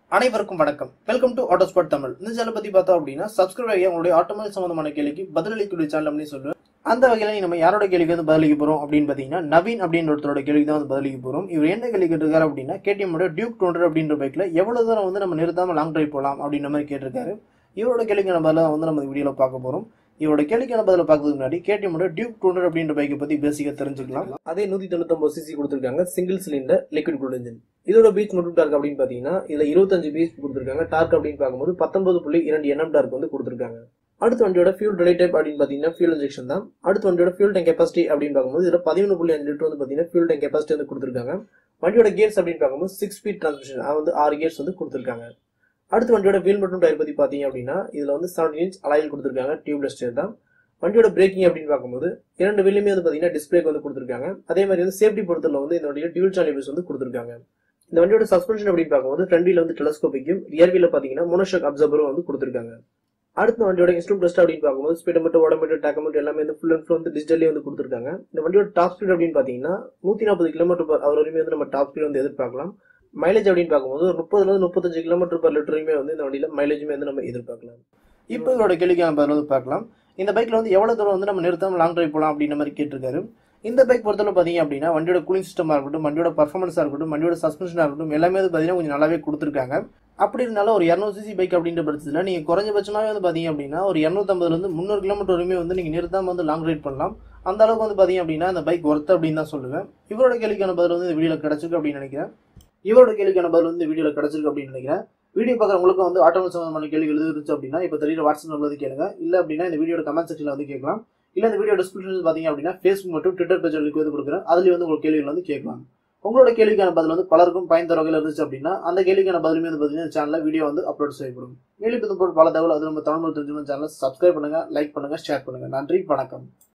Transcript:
அனைவருக்கும் வணக்கம் welcome to ஆட்டோஸ்பாட் Tamil இந்த சேனல் பத்தி பார்த்தோம் அப்படின்னா சப்ஸ்கிரைப் ஆகி உங்களுடைய ஆட்டோமொபைல் சம்பந்தமான கேள்விக்கு பதிலளிக்கக்கூடிய சேனல் அப்படின்னு சொல்லுவேன் அந்த வகையில நீ நம்ம யாரோட கேள்விக்கு வந்து பதிலளிக்க போறோம் அப்படின்னு பாத்தீங்கன்னா நவீன் அப்படின்ற ஒருத்தரோட கேள்விக்கு தான் வந்து பதிலளிக்க போறோம் இவர் என்ன கேள்வி கேட்டிருக்காரு அப்படின்னா கேடிஎம் டியூக் டூ அப்படின்ற பைக்ல எவ்வளவு தூரம் வந்து நம்ம நிறுத்தாம லாங் டிரைவ் போகலாம் அப்படின்ற மாதிரி கேட்டிருக்காரு இவரோட கேள்விக்கான பதில வந்து நம்ம வீடியோல பார்க்க போறோம் இவரோட கேள்விக்கான பதில பார்க்கறதுக்கு முன்னாடி கேடிஎம் டியூக் டூ அப்படின்ற பைக்கை பத்தி பேசிக்க தெரிஞ்சுக்கலாம் அதே நூத்தி தொண்ணூத்தி சிசி கொடுத்திருக்காங்க single cylinder liquid cool engine இதோட பீச் மட்டும் டார்க் அப்படின்னு பாத்தீங்கன்னா இதுல இருபத்தஞ்சு பீச் கொடுத்திருக்காங்க டார்க் அப்படின்னு பார்க்கும்போது பத்தொன்பது புள்ளி இரண்டு என்எம் டார்க் வந்து கொடுத்திருக்காங்க அடுத்த வண்டியோட ஃபியூல் ரிலே டைப் அப்படின்னு பாத்தீங்கன்னா ஃபியூல் இன்ஜெக்ஷன் தான் அடுத்த வண்டியோட ஃபியூல் டேங்க் கெப்பாசிட்டி அப்படின்னு பார்க்கும்போது இதுல பதிமூணு புள்ளி அஞ்சு லிட்டர் வந்து பாத்தீங்கன்னா ஃபியூல் டேங்க் கெப்பாசிட்டி வந்து கொடுத்திருக்காங்க வண்டியோட கியர்ஸ் அப்படின்னு பார்க்கும்போது சிக்ஸ் ஸ்பீட் டிரான்ஸ்மிஷன் அது வந்து ஆறு கியர்ஸ் வந்து கொடுத்திருக்காங்க அடுத்த வண்டியோட வீல் மற்றும் டயர் பத்தி பாத்தீங்க அப்படின்னா இதுல வந்து செவன்டீன் இன்ச் அலாயில் கொடுத்திருக்காங்க டியூப்லெஸ் டயர் தான் வண்டியோட பிரேக்கிங் அப்படின்னு பார்க்கும்போது இரண்டு வீலுமே வந்து பாத்தீங்கன்னா டிஸ்பிளேக்கு வந்து கொடுத்திருக்காங்க அதே மாதிரி வந்து சேஃப்டி பொறுத்தல வந்து இந்த வண்டியில டியூல் சாலிபர்ஸ் வந்து கொடுத்திருக்காங்க இந்த வண்டியோட சஸ்பென்ஷன் அப்படின்னு பார்க்கும்போது ஃப்ரண்ட் வீல வந்து டெலஸ்கோபிக்கும் ரியர் வீல பாத்தீங்கன்னா மோனோஷாக் அப்சர்வரும் வந்து கொடுத்திருக்காங்க அடுத்த வண்டியோட இன்ஸ்ட்ரூம் டெஸ்ட் அப்படின்னு பார்க்கும்போது ஸ்பீடோமீட்டர் ஓடோமீட்டர் டேக்கோமீட்டர் எல்லாமே வந்து ஃபுல் அண்ட் ஃபுல் வந்து டிஜிட்டலி வந்து கொடுத்திருக்காங்க இந்த வண்டியோட டாப் ஸ்பீட் அப்படின்னு பாத்தீங்கன்னா நூத்தி நாற்பது கிலோமீட்டர் பர் அவர் வரையுமே வந்து நம்ம டாப் ஸ்பீட் வந்து எதிர்பார்க்கலாம் மைலேஜ் அப்படின்னு பார்க்கும்போது ஒரு முப்பதுல இருந்து முப்பத்தஞ்சு கிலோமீட்டர் பர் லிட்டருமே வந்து இந்த வண்டியில மைலேஜுமே வந்து நம்ம எதிர்பார்க்கலாம் இப்போ இதோட கேள்விக்கான பதில் வந்து பார்க்கலாம் இந்த பைக்ல வந்து எவ்வளவு தூரம் வந்து நம்ம நிறுத்தாம லாங் டிரைவ் போகலாம் அப்படின்ற மாதிரி கேட்டிருக்காரு இந்த பைக் பொறுத்தவரை பாத்தீங்க அப்படின்னா வண்டியோட கூலிங் சிஸ்டமா இருக்கட்டும் வண்டியோட பர்ஃபார்மன்ஸா இருக்கட்டும் வண்டியோட சஸ்பென்ஷனா இருக்கட்டும் எல்லாமே வந்து பாத்தீங்கன்னா கொஞ்சம் நல்லாவே கொடுத்துருக்காங்க அப்படி இருந்தாலும் ஒரு இரநூறு சிசி பைக் அப்படின்ற பட்சத்தில் நீங்க குறைஞ்சபட்சமாவே வந்து பாத்தீங்க அப்படின்னா ஒரு இரநூத்தம்பதுல இருந்து முந்நூறு கிலோமீட்டர் வரையுமே வந்து நீங்க நிறுத்தாம வந்து லாங் ரைட் பண்ணலாம் அந்த அளவுக்கு வந்து பாத்தீங்க அப்படின்னா அந்த பைக் ஒர்த் அப்படின்னு தான் சொல்லுவேன் இவரோட கேள்விக்கான பதில் வந்து இந்த வீடியோல கிடைச்சிருக்கு அப்படின்னு நினைக்கிறேன் இவரோட கேள்விக்கான பதில் வந்து இந்த வீடியோல கிடைச்சிருக்கு அப்படின்னு நினைக்கிறேன் வீடியோ பார்க்குறவங்களுக்கு வந்து ஆட்டோமொபைல் சம்பந்தமான கேள்வி எழுதிருச்சு அப்படின்னா இப்போ தெரியுற வாட்ஸ்அப் நம்பர் வந்து கேளுங்க இல்ல அப்படின்னா இந்த வீடியோட கமெண்ட் செக்ஷன்ல வந்து கேட்கலாம் இல்ல இந்த வீடியோ டிஸ்கிரிப்ஷன் பாத்தீங்க அப்படின்னா ஃபேஸ்புக் மற்றும் ட்விட்டர் பேஜ் லிங்க் வந்து கொடுக்குறேன் அதுலயும் வந்து உங்களுக்கு கேள்விகள் வந்து கேட்கலாம் உங்களோட கேள்விக்கான பதில் வந்து பலருக்கும் பயன் தர வகையில் இருந்துச்சு அப்படின்னா அந்த கேள்விக்கான பதிலுமே வந்து பார்த்தீங்கன்னா சேனலில் வீடியோ வந்து அப்லோட் செய்யப்படும் மேலும் இது போல் பல தகவல் அது நம்ம தமிழ் தெரிஞ்சுக்கணும் சேனலை சப்ஸ்கிரைப் பண்ணுங்க லைக் பண்ணுங்க ஷேர் பண்ணுங்க நன்றி வணக்கம்